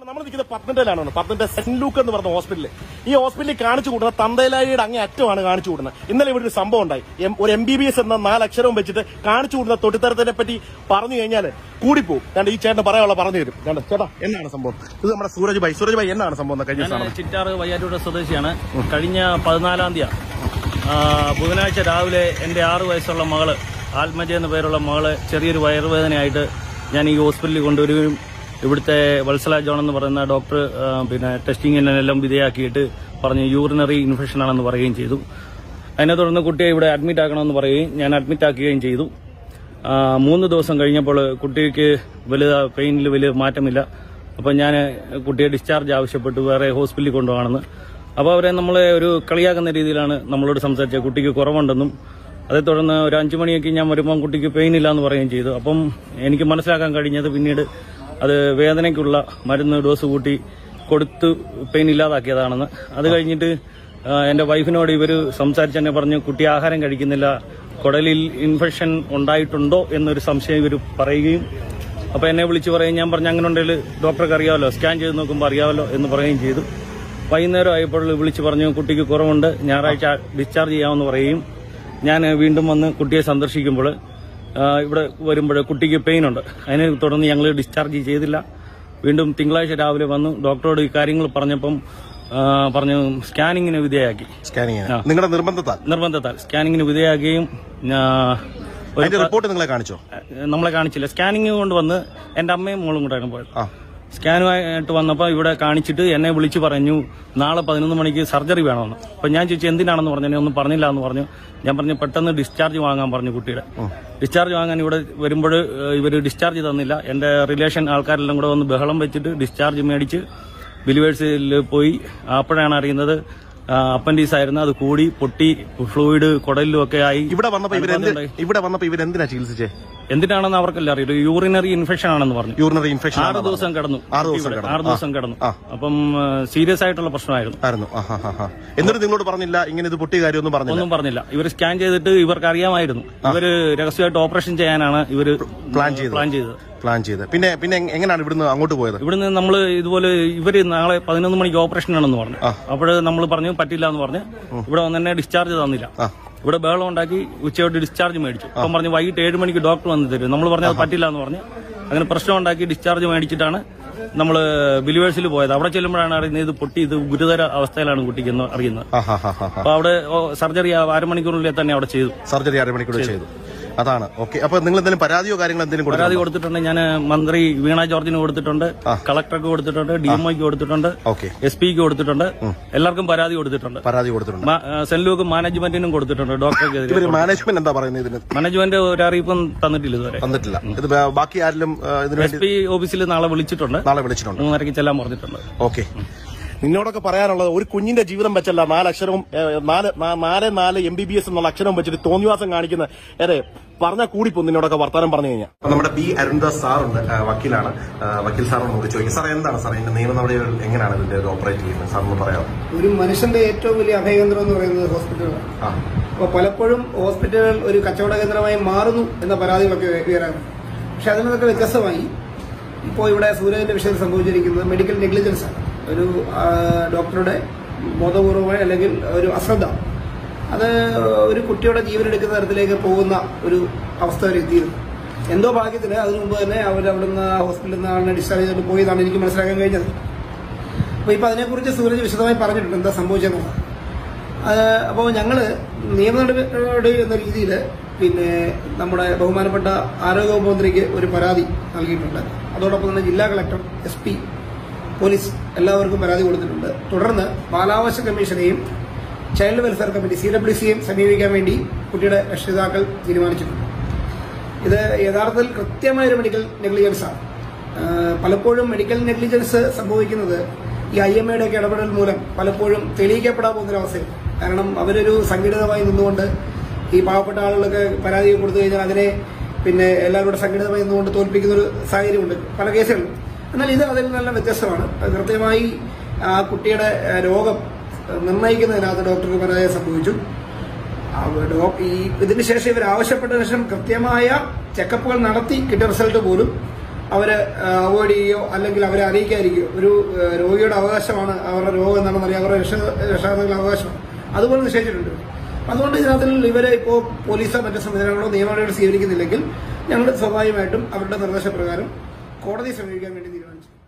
നമ്മൾ നിൽക്കുന്നത് പത്തനംതിട്ടയിലാണ് Pathanamthitta saint Luke എന്ന് പറഞ്ഞ ഹോസ്പിറ്റലിൽ ഈ ഹോസ്പിറ്റലിൽ കാണിച്ചു കൂടുന്ന തന്തയിലായിയുടെ അങ്ങേ അറ്റമാണ് കാണിച്ചു കൂടുന്നത് ഇന്നലെ ഇവിടെ ഒരു സംഭവം ഉണ്ടായി എം- ഒരു എം ബി ബി എസ് എന്ന നാലക്ഷരവും വെച്ചിട്ട് കാണിച്ചു കൂടുന്ന തൊട്ടിത്തരത്തിനെ പറ്റി പറഞ്ഞു കഴിഞ്ഞാൽ കൂടിപ്പോവും ഞാൻ ഈ ചേട്ടൻ പറയാനുള്ള പറഞ്ഞു തരും കണ്ടോ ചേട്ടാ എന്നാണ് സംഭവം ഇത് നമ്മുടെ സൂരജ് ഭായി സൂരജ് ഭായി എന്നാണ് സംഭവം എന്ന് കഴിഞ്ഞ ഞാൻ ദിവസമാണ് ചിറ്റാറ് വയ്യാറ്റൂർ സ്വദേശിയാണ് കഴിഞ്ഞ പതിനാലാം തീയതി ബുധനാഴ്ച രാവിലെ എൻ്റെ ആറു വയസ്സുള്ള മകള് ആത്മജ എന്ന പേരുള്ള മകള് ചെറിയൊരു വയറുവേദനയായിട്ട് ഞാൻ ഈ ഹോസ്പിറ്റലിൽ കൊണ്ടുവരികയും ഇവിടുത്തെ വത്സല ജോൺ എന്ന് പറയുന്ന ഡോക്ടർ ആ, പിന്നെ ടെസ്റ്റിങ്ങിനെല്ലാം വിധേയാക്കിയിട്ട് പറഞ്ഞ് യൂറിനറി ഇൻഫെക്ഷൻ ആണെന്ന് പറയുകയും ചെയ്തു അതിനെ തുടർന്ന് കുട്ടിയെ ഇവിടെ അഡ്മിറ്റ് ആക്കണമെന്ന് പറയുകയും ഞാൻ അഡ്മിറ്റ് ആക്കുകയും ചെയ്തു ആ, മൂന്ന് ദിവസം കഴിഞ്ഞപ്പോൾ കുട്ടിക്ക് വലുത് പെയിനിൽ വലിയ മാറ്റമില്ല അപ്പോൾ ഞാൻ കുട്ടിയെ ഡിസ്ചാർജ് ആവശ്യപ്പെട്ടു വേറെ ഹോസ്പിറ്റലിൽ കൊണ്ടുപോകണമെന്ന് അപ്പോൾ അവരെ നമ്മളെ ഒരു കളിയാക്കുന്ന രീതിയിലാണ് നമ്മളോട് സംസാരിച്ചത് കുട്ടിക്ക് കുറവുണ്ടെന്നും അതേ തുടർന്ന് ഒരു അഞ്ചു മണിയൊക്കെ ഞാൻ വരുമ്പോൾ കുട്ടിക്ക് പെയിൻ ഇല്ല എന്ന് പറയുകയും ചെയ്തു അപ്പം എനിക്ക് മനസ്സിലാക്കാൻ കഴിഞ്ഞത് പിന്നീട് അത് വേദനയ്ക്കുള്ള മരുന്ന് ഡോസ് കൂട്ടി കൊടുത്ത് പെയിൻ ഇല്ലാതാക്കിയതാണെന്ന് അത് കഴിഞ്ഞിട്ട് ആ, എന്റെ വൈഫിനോട് ഇവർ സംസാരിച്ചെന്നെ പറഞ്ഞു കുട്ടി ആഹാരം കഴിക്കുന്നില്ല കുടലിൽ ഇൻഫെക്ഷൻ ഉണ്ടായിട്ടുണ്ടോ എന്നൊരു സംശയം ഇവർ പറയുകയും അപ്പൊ എന്നെ വിളിച്ച് പറയും ഞാൻ പറഞ്ഞു അങ്ങനെ ഉണ്ടെങ്കിൽ ഡോക്ടർക്ക് അറിയാമല്ലോ സ്കാൻ ചെയ്ത് നോക്കുമ്പോൾ അറിയാമല്ലോ എന്ന് പറയുകയും ചെയ്തു വൈകുന്നേരം ആയപ്പോൾ വിളിച്ച് പറഞ്ഞു കുട്ടിക്ക് കുറവുണ്ട് ഞായറാഴ്ച ഡിസ്ചാർജ് ചെയ്യാമെന്ന് പറയുകയും ഞാൻ വീണ്ടും വന്ന് കുട്ടിയെ സന്ദർശിക്കുമ്പോൾ ആ, ഇവിടെ വരുമ്പോൾ കുട്ടിക്ക് പെയിൻ ഉണ്ട് അതിനെ തുടർന്ന് ഞങ്ങൾ ഡിസ്ചാർജ് ചെയ്തില്ല വീണ്ടും തിങ്കളാഴ്ച രാവിലെ വന്നു ഡോക്ടറോട് ഈ കാര്യങ്ങൾ പറഞ്ഞപ്പം ആ, പറഞ്ഞു സ്കാനിങ്ങിന് വിധേയാക്കി സ്കാനിങ് നിങ്ങളുടെ നിർബന്ധത്താൽ നിർബന്ധത്താൽ സ്കാനിങ്ങിന് വിധേയാക്കുകയും ആ, ഒരു അതിന്റെ റിപ്പോർട്ട് നിങ്ങളെ കാണിച്ചോ നമ്മളെ കാണിച്ചില്ല സ്കാനിങ് കൊണ്ട് വന്ന് എന്റെ അമ്മയും മോളും കൂടെയാണ് പോയത് ആ സ്കാനുമായിട്ട് വന്നപ്പോൾ ഇവിടെ കാണിച്ചിട്ട് എന്നെ വിളിച്ചു പറഞ്ഞു നാളെ പതിനൊന്ന് മണിക്ക് സർജറി വേണമെന്ന് അപ്പൊ ഞാൻ ചോദിച്ചു എന്തിനാണെന്ന് പറഞ്ഞു എന്നെ ഒന്നും പറഞ്ഞില്ല എന്ന് പറഞ്ഞു ഞാൻ പറഞ്ഞു പെട്ടെന്ന് ഡിസ്ചാർജ് വാങ്ങാൻ പറഞ്ഞു കുട്ടിയുടെ ഡിസ്ചാർജ് വാങ്ങാൻ ഇവിടെ വരുമ്പോൾ ഇവർ ഡിസ്ചാർജ് തന്നില്ല എന്റെ റിലേഷൻ ആൾക്കാരെല്ലാം കൂടെ വന്ന് ബഹളം വെച്ചിട്ട് ഡിസ്ചാർജ് മേടിച്ച് ബിലിവേഴ്സിൽ പോയി അപ്പോഴാണ് അറിയുന്നത് അപ്പൻഡീസ് ആയിരുന്നു അത് കൂടി പൊട്ടി ഫ്ലൂയിഡ് കുടലിലും ഒക്കെ ആയി ഇവിടെ വന്നപ്പോ ഇവരെന്ത് അനുബന്ധമുണ്ടായി. ഇവിടെ വന്നപ്പോ ഇവരെന്തിനാ ചികിത്സിച്ചേ എന്തിനാണെന്ന് അവർക്കല്ല അറിയില്ല യൂറിനറി ഇൻഫെക്ഷൻ ആണെന്ന് പറഞ്ഞു യൂറിനറി ഇൻഫെക്ഷൻ ആറ് ദിവസം കിടന്നു ആറ് ദിവസം ഇവിടെ. കിടന്നു. ആറ് ദിവസം കിടന്നു ആ. അപ്പം സീരിയസ് ആയിട്ടുള്ള പ്രശ്നമായിരുന്നു ആയിരുന്നു ആ, ആ, ആ, ആ. എന്നിട്ട് നിങ്ങളോട് പറഞ്ഞില്ല ഇങ്ങനെ ഇത് പൊട്ടിയ കാര്യമൊന്നും പറഞ്ഞില്ല ഒന്നും പറഞ്ഞില്ല ഇവർ സ്കാൻ ചെയ്തിട്ട് ഇവർക്ക് അറിയാമായിരുന്നു ഇവര് രഹസ്യമായിട്ട് ഓപ്പറേഷൻ ചെയ്യാനാണ് ഇവര് പ്ലാൻ ചെയ്തത്. പ്ലാൻ ചെയ്തത് പ്ലാൻ ചെയ്ത് പിന്നെ പിന്നെ എങ്- എങ്ങനെയാണ് ഇവിടുന്ന് അങ്ങോട്ട് പോയത് ഇവിടുന്ന് നമ്മൾ ഇതുപോലെ ഇവര് നാളെ പതിനൊന്ന് മണിക്ക് ഓപ്പറേഷൻ ആണെന്ന് പറഞ്ഞു അപ്പോൾ നമ്മൾ പറഞ്ഞു പറ്റില്ല എന്ന് പറഞ്ഞ് ഇവിടെ വന്ന് തന്നെ ഡിസ്ചാർജ് തന്നില്ല ആ. ഇവിടെ ബഹളം ഉണ്ടാക്കി ഉച്ചയോട്ട് ഡിസ്ചാർജ് മേടിച്ചു അപ്പം പറഞ്ഞു വൈകിട്ട് ഏഴ് മണിക്ക് ഡോക്ടർ വന്ന് തരും നമ്മൾ പറഞ്ഞത് പറ്റില്ല എന്ന് പറഞ്ഞ് അങ്ങനെ പ്രശ്നം ഉണ്ടാക്കി ഡിസ്ചാർജ് മേടിച്ചിട്ടാണ് നമ്മൾ ബിലിവേഴ്സിൽ പോയത് അവിടെ ചെല്ലുമ്പോഴാണ് അറിയുന്നത് ഇത് പൊട്ടി ഇത് ഗുരുതര അവസ്ഥയിലാണ് കുട്ടിക്ക് എന്ന് അറിയുന്നത് ആ, ആ, ആ, ആ, ആ. അപ്പൊ അവിടെ സർജറി അരമണിക്കൂറിനുള്ളിൽ തന്നെ അവിടെ ചെയ്തു സർജറി അരമണിക്കൂർ ചെയ്തു അതാണ് ഓക്കെ അപ്പൊ നിങ്ങൾ എന്തെങ്കിലും പരാതിയോ കാര്യങ്ങളോ എന്തെങ്കിലും കൊടുത്തോ? പരാതി കൊടുത്തിട്ടുണ്ട് ഞാൻ മന്ത്രി വീണ ജോർജിന് കൊടുത്തിട്ടുണ്ട് കളക്ടർക്ക് കൊടുത്തിട്ടുണ്ട് ഡിഎംഒക്ക് കൊടുത്തിട്ടുണ്ട് ഓക്കെ എസ് പിക്ക് കൊടുത്തിട്ടുണ്ട് എല്ലാവർക്കും പരാതി കൊടുത്തിട്ടുണ്ട് പരാതി കൊടുത്തിട്ടുണ്ട് മ- ആ, സെന്റ് ലൂക്ക് മാനേജ്മെന്റിനും കൊടുത്തിട്ടുണ്ട് ഡോക്ടർക്കെതിരെ ഇവര് മാനേജ്മെന്റ് എന്താ പറയുന്നത് ഇതിന് മാനേജ്മെന്റ് ഒരു അറിയിപ്പും തന്നിട്ടില്ല ഇതുവരെ തന്നിട്ടില്ല ഇത് ബ- ബാക്കി ആരിലും ആ, ഇതിന് എസ് വേണ്ടി പി ഓഫീസിൽ നാളെ വിളിച്ചിട്ടുണ്ട് നാളെ വിളിച്ചിട്ടുണ്ട് മൂന്നരക്ക് ചെല്ലാൻ പറഞ്ഞിട്ടുണ്ട് ഓക്കെ നിന്നോടൊക്കെ പറയാനുള്ളത് ഒരു കുഞ്ഞിന്റെ ജീവിതം വെച്ചല്ല നാല് അക്ഷരവും ഏ, നാല് നാ- നാല് നാല് എം ബി ബി എസ് എന്നുള്ള അക്ഷരം വെച്ചിട്ട് തോന്നിവാസം കാണിക്കുന്ന അതെ പറഞ്ഞാൽ കൂടിപ്പോ നിന്നോടൊക്കെ വർത്താനം പറഞ്ഞു കഴിഞ്ഞാൽ നമ്മുടെ ബി അരുൺദാസ് സാറുണ്ട് ആ, വക്കീലാണ് ആ, വക്കീൽ സാറിനോട് നമുക്ക് ചോദിക്കും സാർ എന്താണ് സാർ ഇതിന്റെ നിയമ നടപടികൾ എങ്ങനെയാണ് ഇതിന്റെ ഓപ്പറേറ്റ് ചെയ്യുന്നത് സാറിന് പറയാം ഒരു മനുഷ്യന്റെ ഏറ്റവും വലിയ അഭയകേന്ദ്രം എന്ന് പറയുന്നത് ഹോസ്പിറ്റലുകളാണ് ആ അപ്പോൾ പലപ്പോഴും ഹോസ്പിറ്റലുകൾ ഒരു കച്ചവട കേന്ദ്രമായി മാറുന്നു എന്ന പരാതികളൊക്കെ ഉയരാറുണ്ട് പക്ഷെ അതിൽ നിന്നൊക്കെ വ്യത്യസ്തമായി ഇപ്പോൾ ഇവിടെ സൂര്യന്റെ വിഷയം സംഭവിച്ചിരിക്കുന്നത് മെഡിക്കൽ നെഗ്ലിജൻസ് ആണ് ഒരു ആ, ഡോക്ടറുടെ ബോധപൂർവമായ അല്ലെങ്കിൽ ഒരു അശ്രദ്ധ അത് ഒരു കുട്ടിയുടെ ജീവനെടുക്കുന്ന തരത്തിലേക്ക് പോകുന്ന ഒരു അവസ്ഥ വരെ എത്തിയിരുന്നു എന്തോ ഭാഗ്യത്തിന് അതിനു മുമ്പ് തന്നെ അവർ അവിടുന്ന് ആ ഹോസ്പിറ്റലിൽ നിന്നാണ് ഡിസ്ചാർജ് ചെയ്തിട്ട് പോയതാണ് എനിക്ക് മനസ്സിലാക്കാൻ കഴിഞ്ഞത് അപ്പോൾ ഇപ്പോൾ അതിനെക്കുറിച്ച് സൂരജ് വിശദമായി പറഞ്ഞിട്ടുണ്ട് എന്താ സംഭവിച്ചതെന്നുള്ളത് അപ്പോൾ ഞങ്ങൾ നിയമ നടപടി എന്ന രീതിയിൽ പിന്നെ നമ്മുടെ ബഹുമാനപ്പെട്ട ആരോഗ്യവകുപ്പ് മന്ത്രിക്ക് ഒരു പരാതി നൽകിയിട്ടുണ്ട് അതോടൊപ്പം തന്നെ ജില്ലാ കളക്ടർ എസ് പി പോലീസ് എല്ലാവർക്കും പരാതി കൊടുത്തിട്ടുണ്ട് തുടർന്ന് ബാലാവകാശ കമ്മീഷനെയും child welfare committee C W സിയെയും സമീപിക്കാൻ വേണ്ടി കുട്ടിയുടെ രക്ഷിതാക്കൾ തീരുമാനിച്ചിട്ടുണ്ട് ഇത് യഥാർത്ഥത്തിൽ കൃത്യമായ ഒരു മെഡിക്കൽ നെഗ്ലിജൻസ് ആണ് ആഹ് പലപ്പോഴും മെഡിക്കൽ നെഗ്ലിജൻസ് സംഭവിക്കുന്നത് ഈ ഐ എം എയുടെ ഒക്കെ ഇടപെടൽ മൂലം പലപ്പോഴും തെളിയിക്കപ്പെടാൻ പോകുന്നൊരവസ്ഥയിൽ കാരണം അവരൊരു സംഘടിതമായി നിന്നുകൊണ്ട് ഈ പാവപ്പെട്ട ആളുകളൊക്കെ പരാതി കൊടുത്തു കഴിഞ്ഞാൽ അതിനെ പിന്നെ എല്ലാവരും കൂടെ സംഘടിതമായി നിന്നുകൊണ്ട് തോൽപ്പിക്കുന്ന ഒരു സാഹചര്യമുണ്ട് പല കേസുകളിലും എന്നാൽ ഇത് അതിൽ നല്ല വ്യത്യസ്തമാണ് അത് കൃത്യമായി ആ കുട്ടിയുടെ ആ, രോഗം നിർണ്ണയിക്കുന്നതിനകത്ത് ഡോക്ടർക്ക് പരാജയം സംഭവിച്ചു അവ- ഡോ- ഈ ഇതിന് ശേഷം ഇവർ ആവശ്യപ്പെട്ട ശേഷം കൃത്യമായ ചെക്കപ്പുകൾ നടത്തി കിട്ടിയ റിസൾട്ട് പോലും അവര് അവോയ്ഡ് ചെയ്യുകയോ അല്ലെങ്കിൽ അവരെ അറിയിക്കാതിരിക്കുകയോ ഒരു ആ, രോഗിയുടെ അവകാശമാണ് അവരുടെ രോഗം എന്താണെന്ന് അറിയാം അവരുടെ രക്ഷ- രക്ഷാകർത്താക്കളുടെ അവകാശമാണ് അതുപോലെ നിശ്ചയിച്ചിട്ടുണ്ട് അതുകൊണ്ട് ഇതിനകത്തിൽ ഇവരെ ഇപ്പോൾ പോലീസോ മറ്റു സംവിധാനങ്ങളോ നിയമനടപടികൾ സ്വീകരിക്കുന്നില്ലെങ്കിൽ ഞങ്ങൾ സ്വാഭാവികമായിട്ടും അവരുടെ നിർദ്ദേശപ്രകാരം കോടതിയെ സമീപിക്കാൻ വേണ്ടി തീരുമാനിച്ചു